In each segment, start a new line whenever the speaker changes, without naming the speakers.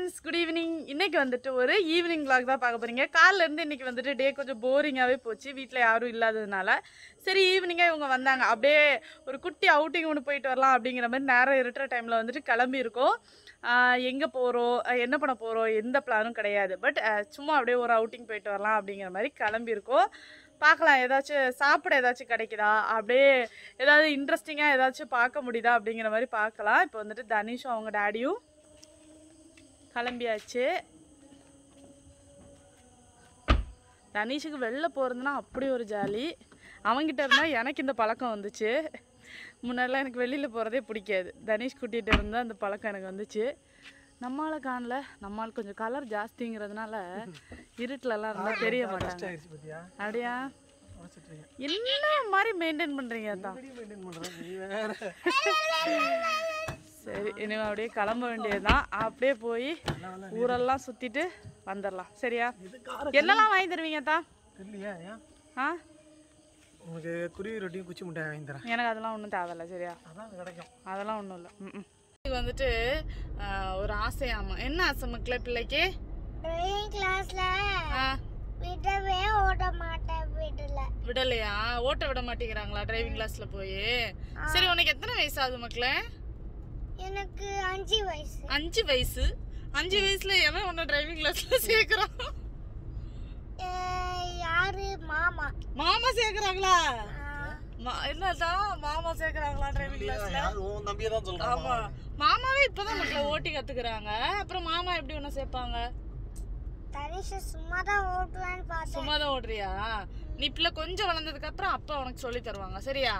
Friends good evening இன்னைக்கு வந்துட்டு ஒரு ஈவினிங் vlog தான் பார்க்க போறீங்க காலைல இருந்து இன்னைக்கு வந்துட்டு டே கொஞ்சம் போரிங்காகவே போச்சு வீட்டில் யாரும் இல்லாததுனால சரி ஈவினிங்காக இவங்க வந்தாங்க அப்படியே ஒரு குட்டி அவுட்டிங் ஒன்று போயிட்டு வரலாம் அப்படிங்கிற மாதிரி நேரம் இருக்கிற டைமில் வந்துட்டு கிளம்பி இருக்கோம் எங்கே போகிறோம் என்ன பண்ண போகிறோம் எந்த பிளானும் கிடையாது பட் சும்மா அப்படியே ஒரு அவுட்டிங் போயிட்டு வரலாம் அப்படிங்கிற மாதிரி கிளம்பி இருக்கோம் பார்க்கலாம் ஏதாச்சும் சாப்பிட ஏதாச்சும் கிடைக்குதா அப்படியே ஏதாவது இன்ட்ரெஸ்டிங்காக ஏதாச்சும் பார்க்க முடியுதா அப்படிங்கிற மாதிரி பார்க்கலாம் இப்போ வந்துட்டு தனிஷும் அவங்க டேடியும் கிளம்பியாச்சு தனீஷுக்கு வெளில போகிறதுனா அப்படி ஒரு ஜாலி அவன்கிட்ட இருந்தால் எனக்கு இந்த பழக்கம் வந்துச்சு முன்னாடிலாம் எனக்கு வெளியில் போகிறதே பிடிக்காது தனீஷ் கூட்டிகிட்டு இருந்தால் அந்த பழக்கம் எனக்கு வந்துச்சு நம்மளால காணல நம்மால் கொஞ்சம் கலர் ஜாஸ்திங்கிறதுனால இருட்டிலலாம் இருந்தால் தெரிய மாட்டாங்க
ஆயிடுச்சு பாத்தியா
அப்படியா
உடச்சிட்டு இருக்கேன்
என்ன மாதிரி மெயின்டைன் பண்ணுறீங்க தான்
எப்படி மெயின்டைன் பண்றது நீ வேற
சரி இனிமே அப்படியே கிளம்ப வேண்டியதுதான் அப்படியே போய் ஊரெல்லாம் சுற்றிட்டு வந்துடலாம் சரியா
இது கார
என்னெல்லாம் வாங்கி தருவீங்க தான்
தெரியலையா ஏன்
ஆ
உனக்கு குருவி ரொட்டியும் குச்சி முட்டையை வாங்கி தரேன்
எனக்கு அதெல்லாம் ஒன்றும் தேவையில்ல சரியா
அதான் கிடைக்கும்
அதெல்லாம் ஒன்றும் இல்லை ம் இது வந்துட்டு ஆ, ஒரு ஆசையாமா என்ன ஆசை மக்களே பிள்ளைக்கு
டிரைவிங் கிளாஸ்ல
ஆ
விடவே ஓட மாட்டேன் விடல
விடலையா ஓட்ட விட மாட்டேங்கிறாங்களா டிரைவிங் கிளாஸ்ல போய் சரி உனக்கு எத்தனை வயசு ஆகுது மக்களே
எனக்கு அஞ்சு வயசு
அஞ்சு வயசு அஞ்சு வயசுல எவன் உன்னை டிரைவிங் கிளாஸ்ல சேர்க்குறான்
அஹ் யாரு மாமா
மாமா சேர்க்குறாங்களா
அஹ்
மா- என்னதான் மாமா சேர்க்குறாங்களா டிரைவிங் கிளாஸ்ல
யார் உன் தம்பியை தான் சொல்றான்
ஆமா மாமாவே இப்பதான் மக்களை ஓட்டி கத்துக்கிறாங்க அப்புறம் மாமா எப்படி ஒண்ணு சேர்ப்பாங்க
தனிஷ சும்மா தான் ஓட்டுவேன்னு பார்த்தேன்
சும்மா தான் ஓடுறியா நீ பிள்ளை கொஞ்சம் வளர்ந்ததுக்கு அப்புறம் அப்பா உனக்கு சொல்லி தருவாங்க சரியா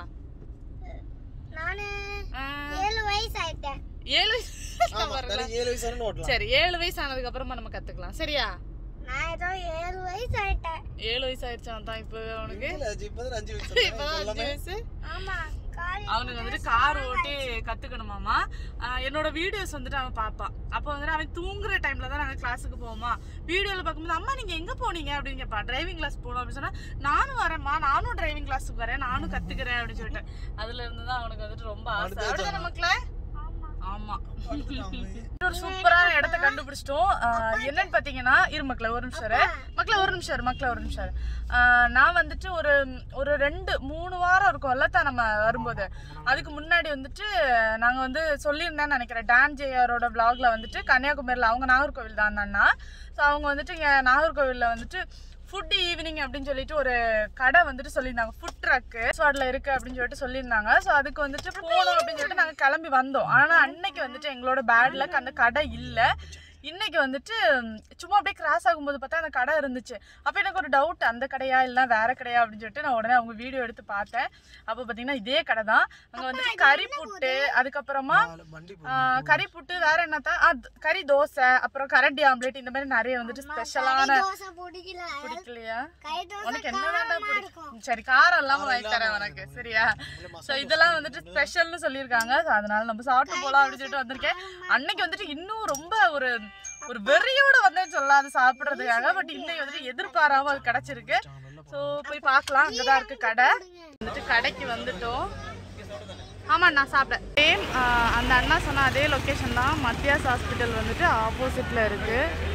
நானு
ஆ,
ஏழு வயசு ஆயிட்டேன்
ஏழு
ஆமா
வயசு
தனி ஏழு வயசு வரைக்கும் ஓட்டலாம்
சரி ஏழு வயசு ஆனதுக்கு அப்புறமா நம்ம கத்துக்கலாம் சரியா
நான் ஏதோ ஏழு வயசு ஆயிட்டேன்
ஏழு வயசு ஆயிடுச்சான் தான் இப்போ அவனுக்கு
இல்ல, அஞ்சு இப்பதான் அஞ்சு வயசு
இப்பதான் அஞ்சு வயசு
ஆமா கால்
அவனுக்கு வந்துட்டு கார் ஓட்டி கத்துக்கணுமாமா ஆஹ் என்னோட வீடியோஸ் வந்துட்டு அவன் பார்ப்பான் அப்போ வந்துட்டு அவன் தூங்குற டைம்ல தான் நாங்கள் கிளாஸுக்கு போவோமா வீடியோவில் பார்க்கும்போது அம்மா நீங்க எங்க போனீங்க அப்படின்னு கேட்பான் டிரைவிங் கிளாஸ் போகணும் அப்படின்னு சொன்னா நானும் வரேம்மா நானும் டிரைவிங் கிளாஸுக்கு வரேன் நானும் கத்துக்கிறேன் அப்படின்னு சொல்லிட்டு அதுல இருந்து தான் அவனுக்கு வந்துட்டு ரொம்ப ஆசை அப்படிதான் நமக்குல
ஆமா
ஆமா ஒரு சூப்பரான இடத்த கண்டுபிடிச்சிட்டோம் ஆஹ் என்னன்னு பாத்தீங்கன்னா இரு மக்களே ஒரு நிமிஷம் இரு. மக்களே ஒரு நிமிஷம் இரு, மக்களே ஒரு நிமிஷம் இரு. ஆஹ் நான் வந்துட்டு ஒரு ஒரு ரெண்டு மூணு வாரம் இருக்கும்ல தான் நம்ம வரும்போது அதுக்கு முன்னாடி வந்துட்டு நாங்க வந்து சொல்லியிருந்தேன்னு நினைக்கிறேன் டான் ஜேஆரோட vlogல வந்துட்டு கன்னியாகுமரியில் அவங்க நாகர்கோவில் தான் அந்த அண்ணா ஸோ அவங்க வந்துட்டு இங்க நாகர்கோவில்ல வந்துட்டு ஃபுட் ஈவினிங் அப்படின்னு சொல்லிட்டு ஒரு கடை வந்துட்டு சொல்லியிருந்தாங்க ஃபுட் ட்ரக்கு ஸ்வாட்ல இருக்கு அப்படின்னு சொல்லிட்டு சொல்லியிருந்தாங்க ஸோ அதுக்கு வந்துட்டு போகணும் அப்படின்னு சொல்லிட்டு நாங்கள் கிளம்பி வந்தோம் ஆனால் அன்னைக்கு வந்துட்டு எங்களோட பேட் லக் அந்த கடை இல்லை இன்னைக்கு வந்துட்டு ம், சும்மா அப்படியே கிராஸ் ஆகும்போது பார்த்தா அந்த கடை இருந்துச்சு அப்போ எனக்கு ஒரு டவுட் அந்த கடையா இல்லை வேற கடையா அப்படின்னு சொல்லிட்டு நான் உடனே அவங்க வீடியோ எடுத்து பார்த்தேன் அப்போ பார்த்தீங்கன்னா இதே கடை தான் அங்கே வந்துட்டு கறி புட்டு அதுக்கப்புறமா
வண்டி
ஆ, கறி புட்டு வேற என்னத்தா ஆ, த- கறி தோசை அப்புறம் கரண்டி ஆம்லெட் இந்த மாதிரி நிறைய வந்துட்டு ஸ்பெஷலான
தோசை பிடிக்கல
பிடிக்கலையா
கை தோசை
உனக்கு என்ன வேண்டாம்
காரமா
பிடிக்கும் சரி காரம் இல்லாம வாங்கி தரேன் உனக்கு சரியா சோ இதெல்லாம் வந்துட்டு ஸ்பெஷல்னு சொல்லியிருக்காங்க So, அதனால நம்ம சாப்பிட்டு போலாம் அப்படின்னு சொல்லிட்டு வந்திருக்கேன் அன்னைக்கு வந்துட்டு இன்னும் ரொம்ப ஒரு ஒரு வெறியோட வந்தேன்னு சொல்லலாம் அது சாப்பிடுறதுக்காக பட் இன்னைக்கு வந்துட்டு எதிர்பாராம அது கிடைச்சிருக்கு ஸோ போய் பார்க்கலாம் அங்கதான் இருக்கு கடை வந்துட்டு கடைக்கு வந்துட்டோம் ஆமா நான் சாப்பிட்டேன் சேம் அந்த அண்ணா சொன்ன அதே லொக்கேஷன் தான் மத்தியாஸ் ஹாஸ்பிட்டல் வந்துட்டு ஆப்போசிட்ல இருக்கு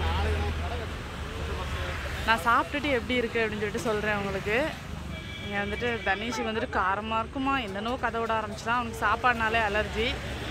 நான் சாப்பிட்டுட்டு எப்படி இருக்கு அப்படின்னு சொல்லிட்டு சொல்கிறேன் உங்களுக்கு இங்கே வந்துட்டு தனீஷுக்கு வந்துட்டு காரமாக இருக்குமா என்னென்னவோ கதை விட ஆரம்பிச்சுதான் அவனுக்கு சாப்பாடுனாலே அலர்ஜி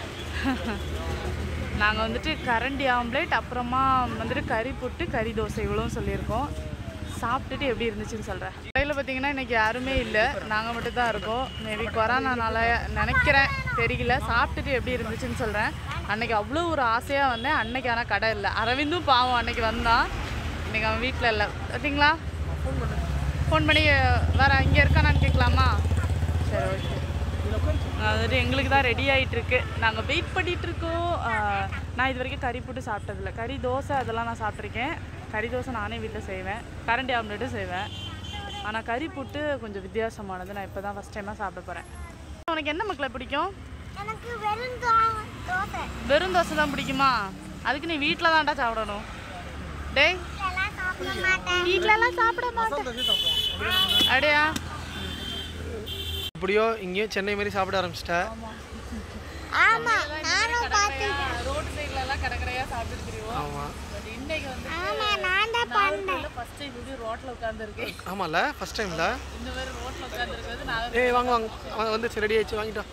நாங்கள் வந்துட்டு கரண்டி ஆம்லேட் அப்புறமா வந்துட்டு கறி புட்டு கறி தோசை இவ்வளவும் சொல்லியிருக்கோம் சாப்பிட்டுட்டு எப்படி இருந்துச்சுன்னு சொல்கிறேன் கடையில் பார்த்தீங்கன்னா இன்றைக்கி யாருமே இல்லை நாங்கள் மட்டும் தான் இருக்கோம் மேபி கொரோனானால நினைக்கிறேன் தெரியல சாப்பிட்டுட்டு எப்படி இருந்துச்சுன்னு சொல்கிறேன் அன்னைக்கு அவ்வளோ ஒரு ஆசையாக வந்தேன் அன்னைக்கு ஆனால் கடை இல்லை அரவிந்தும் பாவம் அன்னைக்கு வந்தான் இன்னைக்கு அவன் வீட்டில் இல்லை பார்த்தீங்களா ஃபோன் பண்ணி வர இங்கே இருக்கானான்னு கேட்கலாமா சரி ஓகே வந்துட்டு எங்களுக்கு தான் ரெடி ஆகிட்டு இருக்கு நாங்கள் வெயிட் பண்ணிட்டு இருக்கோம் ஆஹ், நான் இது வரைக்கும் கறி போட்டு சாப்பிட்டதில்ல கறி தோசை அதெல்லாம் நான் சாப்பிட்ருக்கேன் கறி தோசை நானே வீட்டில் செய்வேன் கரண்டி ஆம்லெட்டும் செய்வேன் ஆனால் கறி புட்டு கொஞ்சம் வித்தியாசமானது நான் இப்போ தான் ஃபஸ்ட் டைமாக சாப்பிட போகிறேன் உனக்கு என்ன மக்களை பிடிக்கும்
எனக்கு வெறும் தோ- தோசை
வெறும் தோசை தான் பிடிக்குமா அதுக்கு நீ வீட்டில் தான்டா சாப்பிடணும் டேய்
எல்லாம் சாப்பிட மாட்டேன்
வீட்டிலலாம் சாப்பிட மாட்டேன் அப்படியா
எப்படியோ இங்கேயும் சென்னை மாதிரி சாப்பிட ஆரம்பிச்சிட்ட
ஆமா நானும் பார்த்துருக்கேன்
ரோடு சைட்ல எல்லாம் கடற்கரையா சாப்பிட்டு தெரியும்
ஆமாம்
பட் இன்னைக்கு வந்து
ஆமா நான் தான் பண்ணேன்
ஃபர்ஸ்ட் டைம் இப்படி ரோட்ல உட்காந்துருக்கேன்
ஆமாம்ல ஃபர்ஸ்ட் டைம்ல
இந்த மாதிரி ரோட்ல உட்காந்துருக்கிறது நான்
ஏய் வாங்க வாங்க வாங்க வந்துச்சு ரெடி ஆயிடுச்சு வாங்கிட்டோம்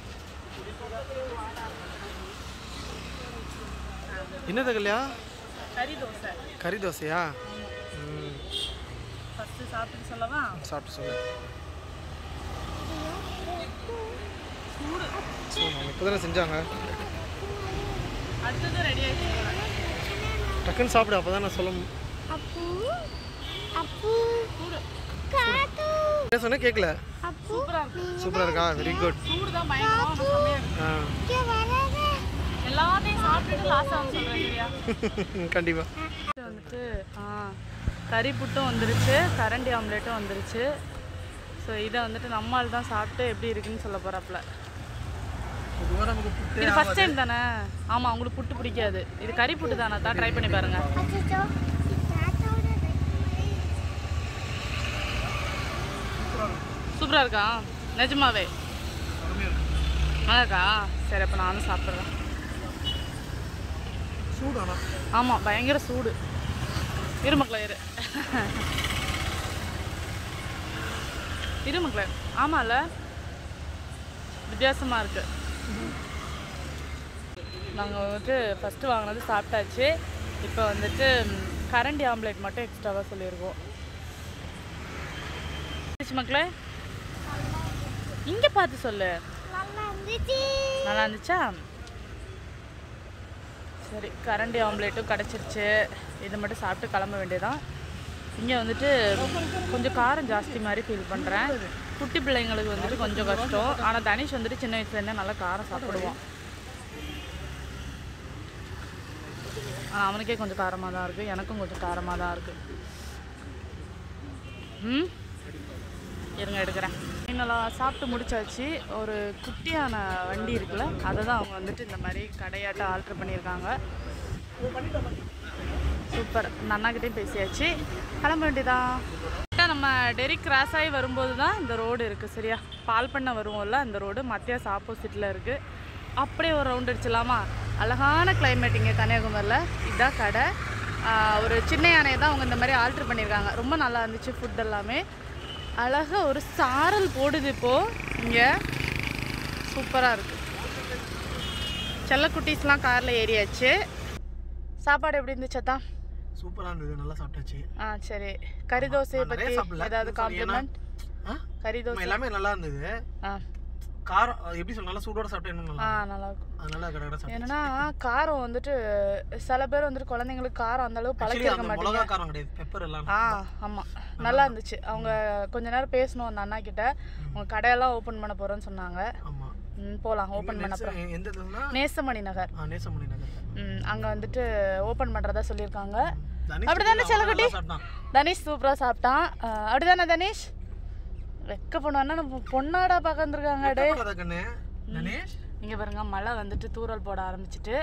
என்னது கல்யா
கறி தோசை
கறி தோசையா ம்
ஃபர்ஸ்ட் சாப்பிட்டு சொல்லவா
சாப்பிட்டு சொல்லு
சூடு
இப்போ தானே செஞ்சாங்க
அடுத்தது ரெடி ஆயிடுச்சு
டக்குன்னு சாப்பிடு அப்போ தான் நான் சொல்ல மு-
அப்பு அப்பு காத்து
என்ன சொன்னேன் கேட்கல
அப்பு
சூப்பரா இருக்கு
சூப்பராக இருக்கா வெரி குட்
சூடு தான் பயங்கரமா ஆனா செம்மையா இருக்கு
ஆ
இங்க வராத
எல்லாத்தையும் சாப்பிட்டுட்டு லாஸ்ட் ஆகும் சொல்றேன் சரியா
கண்டிப்பாக
இது வந்துட்டு ஆ கறி புட்டும் வந்துருச்சு கரண்டி ஆம்லேட்டும் வந்துருச்சு ஸோ இதை வந்துட்டு நம்மால் தான் சாப்பிட்டு எப்படி இருக்குன்னு சொல்ல போகிறாப்புல
பொதுவாக நமக்கு புட்டு
இது ஃபர்ஸ்ட் டைம் தானே ஆமாம் உங்களுக்கு புட்டு பிடிக்காது இது கறி புட்டு தானே தான் ட்ரை பண்ணி பாருங்க
அச்சோ தாத்தாவோட
சூப்பராக இருக்கா நிஜமாவே நல்லா இருக்கா சரி அப்போ நானும் சாப்பிட்றேன்
சூடானா
ஆமாம் பயங்கர சூடு இரு மக்களே இரு இரு மக்களே ஆமாம்ல வித்தியாசமாக இருக்கு நாங்கள் வந்துட்டு ஃபஸ்ட்டு வாங்கினது சாப்பிட்டாச்சு இப்போ வந்துட்டு ம், கரண்டி ஆம்லேட் மட்டும் எக்ஸ்ட்ராவாக சொல்லியிருக்கோம் இருந்துச்சு மக்களே இங்கே பார்த்து சொல்லு
நல்லா இருந்துச்சு
நல்லா இருந்துச்சா சரி கரண்டி ஆம்லேட்டும் கிடச்சிருச்சு இதை மட்டும் சாப்பிட்டு கிளம்ப வேண்டியதான் இங்கே வந்துட்டு கொஞ்சம் காரம் ஜாஸ்தி மாதிரி ஃபீல் பண்ணுறேன் குட்டி பிள்ளைங்களுக்கு வந்துட்டு கொஞ்சம் கஷ்டம் ஆனால் தனிஷ் வந்துட்டு சின்ன வயசுலேருந்தே நல்லா காரம் சாப்பிடுவான் ஆனால் அவனுக்கே கொஞ்சம் காரமாக தான் இருக்குது எனக்கும் கொஞ்சம் காரமாக தான் இருக்குது ம் இருங்க எடுக்கிறேன் இன்னெல்லாம் சாப்பிட்டு முடிச்சாச்சு ஒரு குட்டியான வண்டி இருக்குல்ல அதை தான் அவங்க வந்துட்டு இந்த மாதிரி கடையாட்ட ஆல்ட்ரு பண்ணியிருக்காங்க சூப்பர் இந்த அண்ணாக்கிட்டையும் பேசியாச்சு கிளம்ப வேண்டியதான் கரெக்டாக நம்ம டெரி கிராஸ் ஆகி வரும்போது தான் இந்த ரோடு இருக்குது சரியா பால் பண்ண வருவோம்ல அந்த ரோடு மத்தியாஸ் ஆப்போசிட்டில் இருக்குது அப்படியே ஒரு ரவுண்ட் அடிச்சிடலாமா அழகான climate இங்கே கன்னியாகுமரியில் இதுதான் கடை ஆஹ் ஒரு சின்ன யானையை தான் அவங்க இந்த மாதிரி ஆல்ட்ரு பண்ணியிருக்காங்க ரொம்ப நல்லா இருந்துச்சு ஃபுட் எல்லாமே அழகா ஒரு சாரல் போடுது இப்போ இங்கே சூப்பராக இருக்கு செல்லக்குட்டீஸ்லாம் காரில் ஏறியாச்சு சாப்பாடு எப்படி இருந்துச்சு அதான்
சூப்பராக இருந்தது நல்லா சாப்பிட்டாச்சு
ஆ சரி கறி தோசையை
நான் நிறைய
பற்றி
சாப்பிடல.
ஏதாவது
இது sorry, ஏன்னா-
காம்ப்ளிமெண்ட்
ஆ
கறி
ஆமா,
தோசை
எல்லாமே நல்லா இருந்தது
ஆ
காரம் அது எப்படி சொல்ல நல்லா சூடோட சாப்பிட்டா இன்னும்
ஆ
நல்லா
நல்லா இருக்கும்
அதனால கடை கடை சாப்பிட்டேன்
என்னன்னா காரம் வந்துட்டு சில பேர் வந்துட்டு குழந்தைங்களுக்கு காரம் அந்த அளவு
ஆக்சுவலி
பழக்கிருக்க
அந்த
மாட்டேங்க
மிளகா காரம் கிடையாது பெப்பர் எல்லாம்
ஆ ஆமாம் நல்லா இருந்துச்சு அவங்க கொஞ்ச நேரம் பேசணும் அந்த அண்ணா கிட்ட அவங்க கடையெல்லாம் ஓப்பன் பண்ண போகிறோன்னு சொன்னாங்க
ஆமா
ம் போகலாம் ஓப்பன் பண்ண அப்புறம்
நேச- எந்த இதுனா
நேசமணி நகர்
ஆ, நேசமணி நகர்
ம் அங்கே வந்துட்டு ஓப்பன் பண்ணுறதா சொல்லியிருக்காங்க
தனிஷ்
அப்படிதானே
அவன்
செல்லக்குட்டி?
நல்லா சாப்பிட்டான்
தனிஷ் சூப்பராக சாப்பிட்டான் அஹ், அப்படிதானே தனிஷ் வெக்க பொண்ணு நம்ம பொண்ணாடா பார்க்க வந்திருக்காங்க டே
கவலைப்படாத கண்ணு தனேஷ்
இங்கே பாருங்க மழை வந்துட்டு தூறல் போட ஆரம்பிச்சிட்டு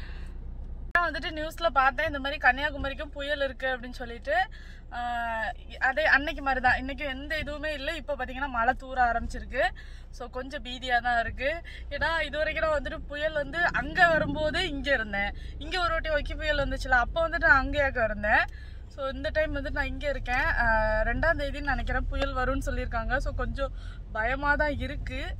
நான் வந்துட்டு நியூஸில் பார்த்தேன் இந்த மாதிரி கன்னியாகுமரிக்கும் புயல் இருக்குது அப்படின்னு சொல்லிட்டு ஆஹ் அதே அன்னைக்கு மாதிரி தான் இன்றைக்கும் எந்த இதுவுமே இல்லை இப்போ பார்த்தீங்கன்னா மழை தூர ஆரம்பிச்சிருக்கு ஸோ கொஞ்சம் பீதியாக தான் இருக்குது ஏன்னா இது வரைக்கும் நான் வந்துட்டு புயல் வந்து அங்கே வரும்போது இங்கே இருந்தேன் இங்கே ஒரு வாட்டி ஒக்கி புயல் வந்துச்சுல அப்போ வந்துட்டு நான் அங்கேயாக்க இருந்தேன் ஸோ இந்த டைம் வந்துட்டு நான் இங்கே இருக்கேன் ஆஹ் ரெண்டாம் தேதின்னு நினைக்கிறேன் புயல் வரும்னு சொல்லியிருக்காங்க ஸோ கொஞ்சம் பயமாக தான் இருக்குது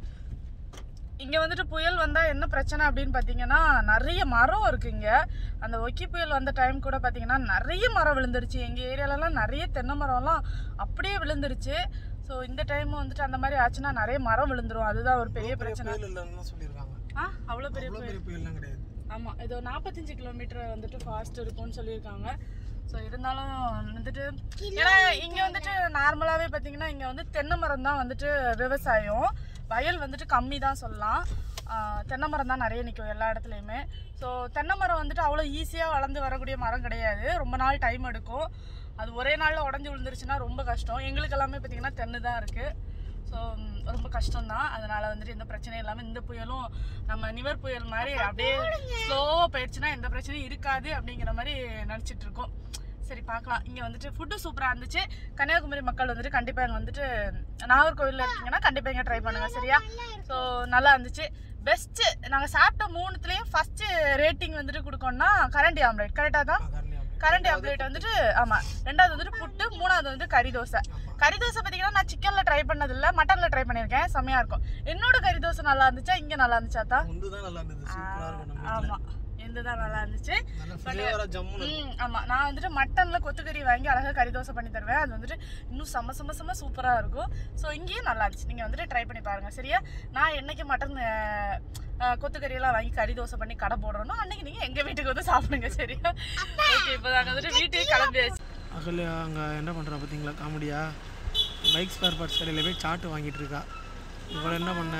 இங்கே வந்துட்டு புயல் வந்தால் என்ன பிரச்சனை அப்படின்னு பார்த்தீங்கன்னா நிறைய மரம் இருக்கு இங்கே அந்த ஒக்கி புயல் வந்த டைம் கூட பார்த்தீங்கன்னா நிறைய மரம் விழுந்துருச்சு எங்கள் ஏரியாலலாம் நிறைய தென்னை மரம்லாம் அப்படியே விழுந்துருச்சு ஸோ இந்த டைம் வந்துட்டு அந்த மாதிரி ஆச்சுன்னா நிறைய மரம் விழுந்துரும் அதுதான் ஒரு பெரிய பிரச்சனை
புயல் இல்லைன்னு சொல்லியிருக்காங்க
ஆ அவ்வளோ பெரிய
அவ்வளோ பெரிய புயல்லாம் கிடையாது
ஆமாம் இது நாற்பத்தஞ்சு கிலோமீட்டர் வந்துட்டு ஃபாஸ்ட் இருக்கும்னு சொல்லியிருக்காங்க ஸோ இருந்தாலும் வந்துட்டு ஏன்னா இங்கே வந்துட்டு நார்மலாகவே பார்த்தீங்கன்னா இங்கே வந்து தென்னை மரம் தான் வந்துட்டு விவசாயம் வயல் வந்துட்டு கம்மி தான் சொல்லலாம் ஆஹ் தென்னை மரம் தான் நிறைய நிற்கும் எல்லா இடத்துலையுமே ஸோ தென்னை மரம் வந்துட்டு அவ்வளோ ஈஸியாக வளர்ந்து வரக்கூடிய மரம் கிடையாது ரொம்ப நாள் டைம் எடுக்கும் அது ஒரே நாளில் உடஞ்சி விழுந்துருச்சுன்னா ரொம்ப கஷ்டம் எங்களுக்கு எல்லாமே பார்த்தீங்கன்னா தென்னு தான் இருக்குது ஸோ ரொம்ப கஷ்டம்தான் அதனால வந்துட்டு எந்த பிரச்சனையும் இல்லாமல் இந்த புயலும் நம்ம நிவர் புயல் மாதிரி அப்படியே ஸ்லோவாக போயிடுச்சுன்னா எந்த பிரச்சனையும் இருக்காது அப்படிங்கிற மாதிரி நினச்சிட்டு இருக்கோம் சரி பார்க்கலாம் இங்கே வந்துட்டு ஃபுட்டு சூப்பராக இருந்துச்சு கன்னியாகுமரி மக்கள் வந்துட்டு கண்டிப்பாக இங்கே வந்துட்டு நாகர்கோவிலில் இருக்கீங்கன்னா கண்டிப்பாக இங்கே ட்ரை பண்ணுங்கள் சரியா ஸோ நல்லா இருந்துச்சு பெஸ்ட்டு நாங்கள் சாப்பிட்ட மூணுத்துலேயும் ஃபஸ்ட்டு ரேட்டிங் வந்துட்டு கொடுக்கோம்னா கரண்டி ஆம்லேட் கரெக்டாக தான்
கரண்டி
கரண்டி ஆம்லேட் வந்துட்டு ஆமா ரெண்டாவது வந்துட்டு புட்டு மூணாவது வந்து கறி தோசை கறி தோசை பார்த்தீங்கன்னா நான் சிக்கன்ல ட்ரை பண்ணது இல்ல மட்டன்ல ட்ரை பண்ணியிருக்கேன் செம்மையா இருக்கும் என்னோட கறி தோசை நல்லா இருந்துச்சா இங்க நல்லா இருந்துச்சா தா
முந்து தான் நல்லா இருந்தது சூப்பரா இருக்கும் நம்ம
ஆமா எந்த தான் நல்லா இருந்துச்சு
நல்லா ஃப்ளேவரா ஜம்முன்னு
ம் ஆமா நான் வந்துட்டு மட்டன்ல கொத்துக்கறி வாங்கி அழகா கறி தோசை பண்ணி தருவேன் அது வந்துட்டு இன்னும் செம்ம செம்ம செம்ம சூப்பரா இருக்கும் ஸோ இங்கேயும் நல்லா இருந்துச்சு நீங்க வந்துட்டு ட்ரை பண்ணி பாருங்க சரியா நான் என்னைக்கு மட்டன் கொத்துக்கறி எல்லாம் வாங்கி கறி தோசை பண்ணி கடை போடுறோம் அன்னைக்கு நீங்க எங்க வீட்டுக்கு வந்து சாப்பிடுங்க சரியா ஓகே இப்போ நாங்கள் வந்துட்டு வீட்டுக்கு கிளம்பியாச்சு
அகல் அங்கே என்ன பண்ணுறா பார்த்தீங்களா காமெடியா பைக் ஸ்பேர் பார்ட்ஸ் கடையில் போய் சாட்டு வாங்கிட்டு இருக்கா இவளை என்ன பண்ண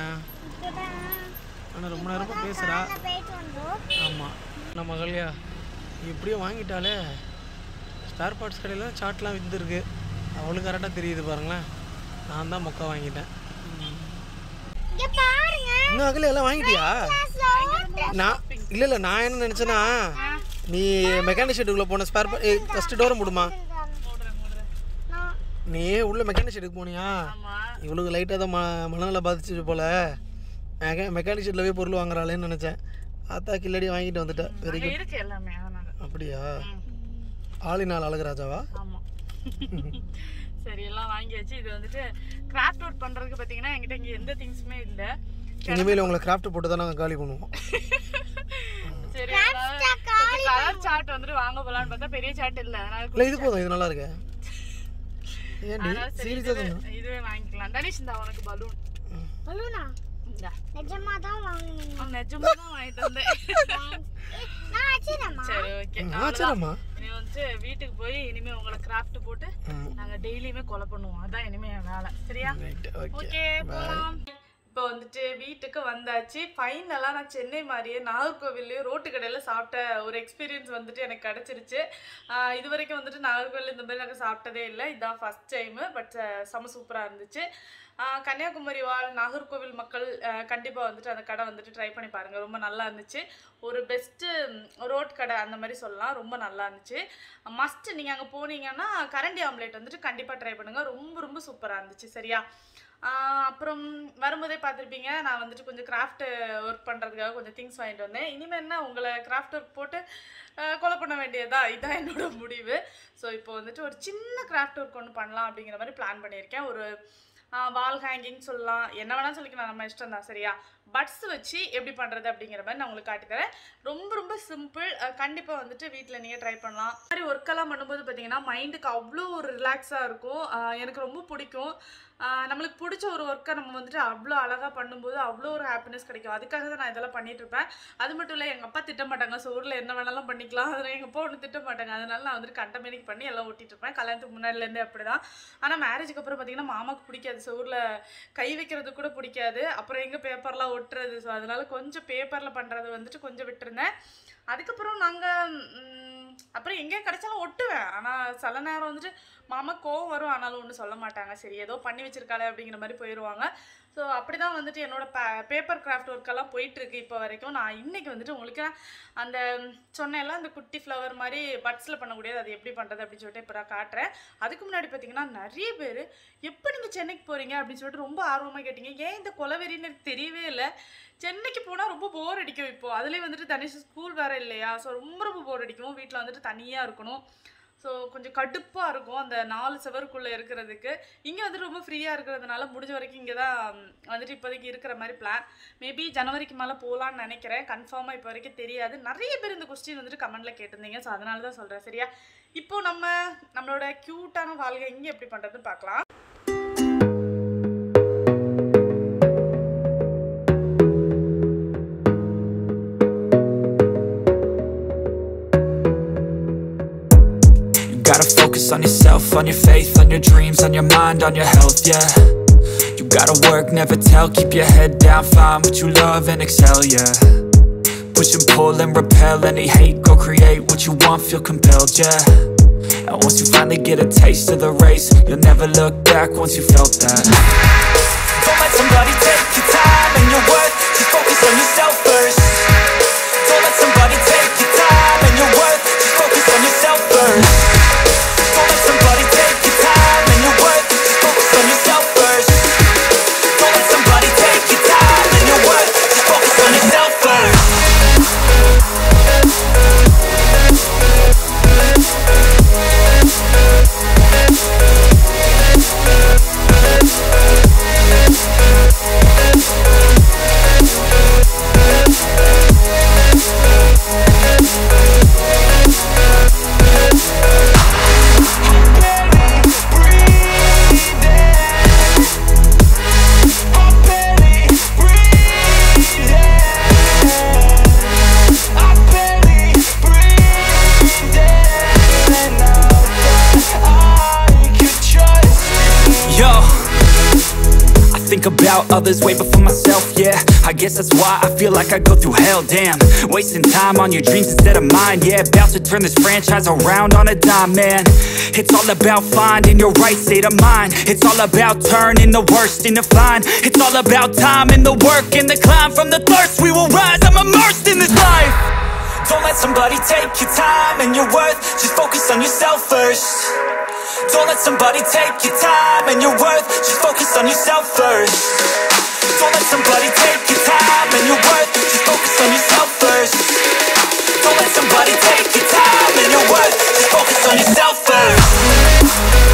ஆனால் ரொம்ப நேரமாக பேசுகிறா
போயிட்டு வந்தோம்
ஆமாம் நம்ம மகளையா எப்படியோ வாங்கிட்டாலே ஸ்பேர் பார்ட்ஸ் கடையில் சாட்லாம் விற்றுருக்கு அவளுக்கு கரெக்டாக தெரியுது பாருங்களேன் நான் தான் மொக்கா வாங்கிட்டேன்
இங்க பாருங்க
இன்னும் அகல எல்லாம் வாங்கிட்டியா நான் இல்லை இல்லை நான் என்ன நினச்சேன்னா நீ மெக்கானிக் ஷெட்டுக்குள்ளே போன ஸ்பேர் ஃபஸ்ட்டு டோரை மூடுமா
நான்
நீ உள்ள மெக்கானிக் ஷெட்டுக்கு போனியா
ஆமா
இவளுக்கு லைட்டாக தான் ம மனநல பாதிச்சு போல மெக்கா மெக்கானிக் ஷெட்டில் போய் பொருள் வாங்குறாளேன்னு நினச்சேன் ஆத்தா கில்லடி வாங்கிட்டு வந்துட்டேன் வெரி
அங்க இருக்கு எல்லாமே அதனால
அப்படியா
ம்.
ஆளினால் அழகுராஜாவா
ஆமா சரி எல்லாம் வாங்கியாச்சு இது வந்துட்டு கிராஃப்ட் ஒர்க் பண்றதுக்கு பாத்தீங்கன்னா என்கிட்ட இங்க எந்த திங்ஸுமே இல்ல
இனிமேல் உங்களை கிராஃப்ட் போட்டு தான் நாங்கள் காலி பண்ணுவோம்
சரி கலர் சார்ட் வந்துட்டு வாங்க போலான்னு பார்த்தா பெரிய சார்ட் இல்ல அதனால
இல்லை இது போதும் இது நல்லா இருக்கு ஏன்டி
அதனால சரி
சீரியஸாக
இதுவே
தான்
இதுவே வாங்கிக்கலாம் தனிஷ் இந்தா உனக்கு பலூன்
பலூனா
இந்தா
நிஜமா தான் வாங்குனீங்க
அவன் நிஜமா தான் வாங்கிட்டு வந்தேன்
நான் வச்சிடமா
சரி ஓகே
ஆச்சரியமா
இனி வந்துட்டு வீட்டுக்கு போய் இனிமே உங்களை கிராஃப்ட் போட்டு
ம்
நாங்க டெய்லியுமே கொலை பண்ணுவோம் அதான் இனிமே என் வேலை சரியா
ரைட் ஓகே
ஓகே போலாம் இப்போ வந்துட்டு வீட்டுக்கு வந்தாச்சு ஃபைனலாக நான் சென்னை மாதிரியே நாகர்கோவில்லையும் ரோட்டு கடையில் சாப்பிட்ட ஒரு எக்ஸ்பீரியன்ஸ் வந்துட்டு எனக்கு கிடச்சிருச்சு ஆஹ் இது வரைக்கும் வந்துட்டு நாகர்கோவில் இந்த மாதிரி நாங்கள் சாப்பிட்டதே இல்லை இதுதான் ஃபஸ்ட் டைமு பட் செம சூப்பராக இருந்துச்சு ஆஹ் கன்னியாகுமரி வாழ் நாகர்கோவில் மக்கள் கண்டிப்பாக வந்துட்டு அந்த கடை வந்துட்டு ட்ரை பண்ணி பாருங்கள் ரொம்ப நல்லா இருந்துச்சு ஒரு பெஸ்ட்டு ரோட் கடை அந்த மாதிரி சொல்லலாம் ரொம்ப நல்லா இருந்துச்சு மஸ்ட் நீங்கள் அங்கே போனீங்கன்னா கரண்டி ஆம்லேட் வந்துட்டு கண்டிப்பாக ட்ரை பண்ணுங்கள் ரொம்ப ரொம்ப சூப்பராக இருந்துச்சு சரியா ஆஹ் அப்புறம் வரும்போதே பார்த்துருப்பீங்க நான் வந்துட்டு கொஞ்சம் கிராஃப்ட் ஒர்க் பண்ணுறதுக்காக கொஞ்சம் திங்ஸ் வாங்கிட்டு வந்தேன் இனிமேல் என்ன உங்களை கிராஃப்ட் ஒர்க் போட்டு ஆஹ் கொலை பண்ண வேண்டியதா இதான் என்னோட முடிவு ஸோ இப்போ வந்துட்டு ஒரு சின்ன கிராஃப்ட் ஒர்க் ஒன்று பண்ணலாம் அப்படிங்கிற மாதிரி பிளான் பண்ணியிருக்கேன் ஒரு வால் ஹேங்கிங் சொல்லலாம் என்ன வேணாலும் சொல்லிக்கலாம் நம்ம இஷ்டம் தான் சரியா பட்ஸ் வச்சு எப்படி பண்ணுறது அப்படிங்கிற மாதிரி நான் உங்களுக்கு காட்டித்தரேன் ரொம்ப ரொம்ப சிம்பிள் கண்டிப்பாக வந்துட்டு வீட்டில் நீங்கள் ட்ரை பண்ணலாம் இந்த மாதிரி ஒர்க்கெல்லாம் பண்ணும்போது பார்த்தீங்கன்னா மைண்டுக்கு அவ்வளோ ஒரு ரிலாக்ஸாக இருக்கும் ஆஹ் எனக்கு ரொம்ப பிடிக்கும் ஆஹ் நம்மளுக்கு பிடிச்ச ஒரு ஒர்க்கை நம்ம வந்துட்டு அவ்வளோ அழகாக பண்ணும்போது அவ்வளோ ஒரு ஹாப்பினஸ் கிடைக்கும் அதுக்காக தான் நான் இதெல்லாம் பண்ணிட்டு இருப்பேன் அது மட்டும் இல்லை எங்கள் அப்பா திட்ட மாட்டாங்க ஸோ ஊரில் என்ன வேணாலும் பண்ணிக்கலாம் அதில் எங்கள் அப்பா ஒன்று திட்ட மாட்டாங்க அதனால நான் வந்துட்டு கண்டமேனிக்கு பண்ணி எல்லாம் ஒட்டிட்டு இருப்பேன் கல்யாணத்துக்கு முன்னாடிலேருந்தே அப்படி தான் ஆனால் மேரேஜுக்கு அப்புறம் பார்த்தீங்கன்னா மாமாக்கு பிடிக்காது ஸோ ஊரில் கை வைக்கிறது கூட பிடிக்காது அப்புறம் எங்கே பேப்பர்லாம் ஒட்டுறது ஸோ அதனால கொஞ்சம் பேப்பரில் பண்ணுறது வந்துட்டு கொஞ்சம் விட்டுருந்தேன் அதுக்கப்புறம் நாங்கள் அப்புறம் எங்கே கிடைச்சாலும் ஒட்டுவேன் ஆனால் சில நேரம் வந்துட்டு மாமா கோவம் வரும் ஆனாலும் ஒன்றும் சொல்ல மாட்டாங்க சரி ஏதோ பண்ணி வச்சிருக்காளே அப்படிங்கிற மாதிரி போயிடுவாங்க ஸோ அப்படி தான் வந்துட்டு என்னோட பே பேப்பர் கிராஃப்ட் ஒர்க்கெல்லாம் போயிட்டுருக்கு இப்போ வரைக்கும் நான் இன்னைக்கு வந்துட்டு உங்களுக்கு அந்த சொன்னேன்ல அந்த குட்டி ஃப்ளவர் மாதிரி பட்ஸில் பண்ணக்கூடியது அது எப்படி பண்ணுறது அப்படின்னு சொல்லிட்டு இப்போ நான் காட்டுறேன் அதுக்கு முன்னாடி பார்த்தீங்கன்னா நிறைய பேர் எப்போ நீங்கள் சென்னைக்கு போகிறீங்க அப்படின்னு சொல்லிட்டு ரொம்ப ஆர்வமாக கேட்டீங்க ஏன் இந்த கொலவெறின்னு எனக்கு தெரியவே இல்லை சென்னைக்கு போனால் ரொம்ப போர் அடிக்கும் இப்போ அதுலேயும் வந்துட்டு தனிஷ் ஸ்கூல் வேறு இல்லையா ஸோ ரொம்ப ரொம்ப போர் அடிக்கும் வீட்டில் வந்துட்டு தனியாக இருக்கணும் ஸோ கொஞ்சம் கடுப்பாக இருக்கும் அந்த நாலு செவருக்குள்ளே இருக்கிறதுக்கு இங்கே வந்துட்டு ரொம்ப ஃப்ரீயாக இருக்கிறதுனால முடிஞ்ச வரைக்கும் இங்கே தான் வந்துட்டு இப்போதைக்கு இருக்கிற மாதிரி பிளான் மேபி ஜனவரிக்கு மேலே போகலான்னு நினைக்கிறேன் கன்ஃபார்மாக இப்போ வரைக்கும் தெரியாது நிறைய பேர் இந்த கொஸ்டின் வந்துட்டு கமெண்ட்டில் கேட்டிருந்தீங்க ஸோ அதனால தான் சொல்கிறேன் சரியா இப்போ நம்ம நம்மளோட க்யூட்டான வாழ்க்கை இங்கே எப்படி பண்ணுறதுன்னு பார்க்கலாம்
You gotta focus on yourself, on your faith, on your dreams, on your mind, on your health, yeah. You gotta work, never tell, keep your head down, find what you love and excel, yeah. Push and pull and repel any hate, go create what you want, feel compelled, yeah. And once you finally get a taste of the race, you'll never look back once you felt that. Don't let somebody take your time and your worth, just focus on yourself first. Don't let somebody take your time and your worth, just focus on yourself first. Don't let somebody take your time and your worth, just focus on yourself first. Don't let somebody take your time and your worth, just focus on yourself first. about others way before myself, yeah I guess that's why I feel like I go through hell, damn Wasting time on your dreams instead of mine, yeah About to turn this franchise around on a dime, man It's all about finding your right state of mind It's all about turning the worst into fine It's all about time and the work and the climb From the thirst we will rise, I'm immersed in this life Don't let somebody take your time and your worth Just focus on yourself first Don't let somebody take your time and your worth Just focus on yourself first Don't let somebody take your time and your worth Just focus on yourself first Don't let somebody take your time and your worth Just focus on yourself first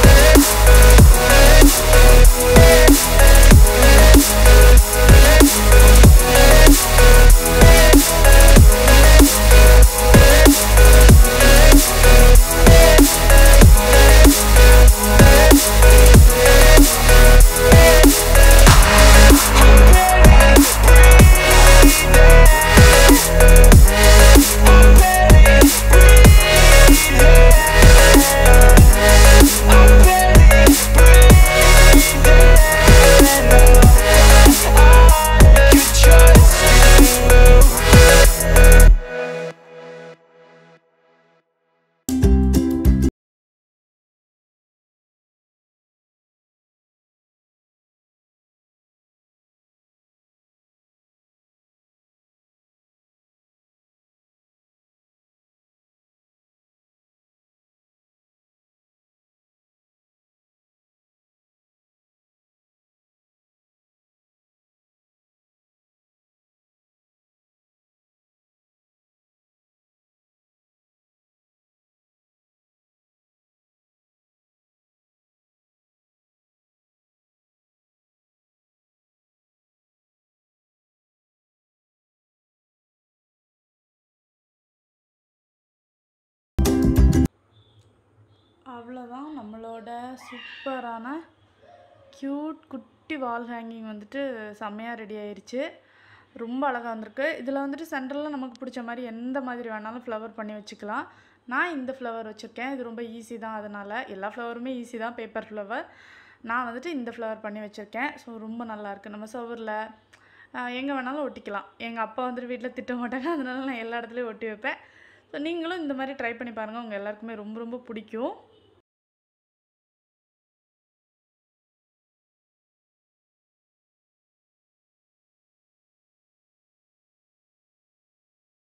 அவ்வளோதான் நம்மளோட சூப்பரான cute குட்டி வால் hanging வந்துட்டு செம்மையாக ready ஆயிருச்சு ரொம்ப அழகாக வந்திருக்கு இதில் வந்துட்டு சென்டரில் நமக்கு பிடிச்ச மாதிரி எந்த மாதிரி வேணாலும் ஃப்ளவர் பண்ணி வச்சுக்கலாம் நான் இந்த ஃப்ளவர் வச்சுருக்கேன் இது ரொம்ப ஈஸி தான் அதனால் எல்லா ஃப்ளவருமே ஈஸி தான் பேப்பர் ஃப்ளவர் நான் வந்துட்டு இந்த ஃப்ளவர் பண்ணி வச்சுருக்கேன் ஸோ ரொம்ப நல்லாயிருக்கு நம்ம சவரில் எங்கே வேணாலும் ஒட்டிக்கலாம் எங்கள் அப்பா வந்துட்டு வீட்டில் திட்ட மாட்டாங்க அதனால நான் எல்லா இடத்துலையும் ஒட்டி வைப்பேன் ஸோ நீங்களும் இந்த மாதிரி ட்ரை பண்ணி பாருங்கள் உங்கள் எல்லாருக்குமே ரொம்ப ரொம்ப பிடிக்கும்